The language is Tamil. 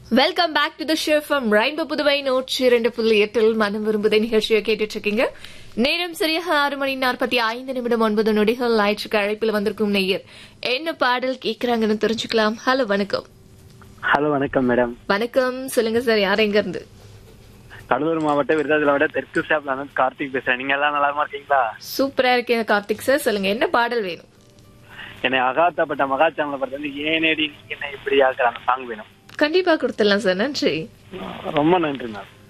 welcome back to the show from rainbow Puduvai நூற்றி இரண்டு புள்ளி எட்டில் மனம் விரும்புதை நிகழ்ச்சியை கேட்டுட்டு இருக்கீங்க நேரம் சரியாக ஆறு மணி நாற்பத்தி ஐந்து நிமிடம் ஒன்பது நொடிகள் ஞாயிற்றுக்கு அழைப்பில் வந்திருக்கும் நேயர் என்ன பாடல் கேட்கறாங்கன்னு தெரிஞ்சுக்கலாம் ஹலோ வணக்கம் ஹலோ வணக்கம் மேடம் வணக்கம் சொல்லுங்க சார் யார் எங்க இருந்து கடலூர் மாவட்டம் விருதாச்சலோட தெற்கு ஸ்டாப்ல இருந்து கார்த்திக் பேசுறேன் நீங்க எல்லாம் நல்லா இருக்கீங்களா சூப்பரா இருக்கேன் கார்த்திக் சார் சொல்லுங்க என்ன பாடல் வேணும் என்னை அகாத்தப்பட்ட மகாச்சாமலை படத்துல வந்து ஏனேடி நீ என்ன இப்படி ஆக்குற அந்த சாங் வேணும் கண்டிப்பா கொடுத்துடலாம் சார் நன்றி ரொம்ப நன்றி மேம்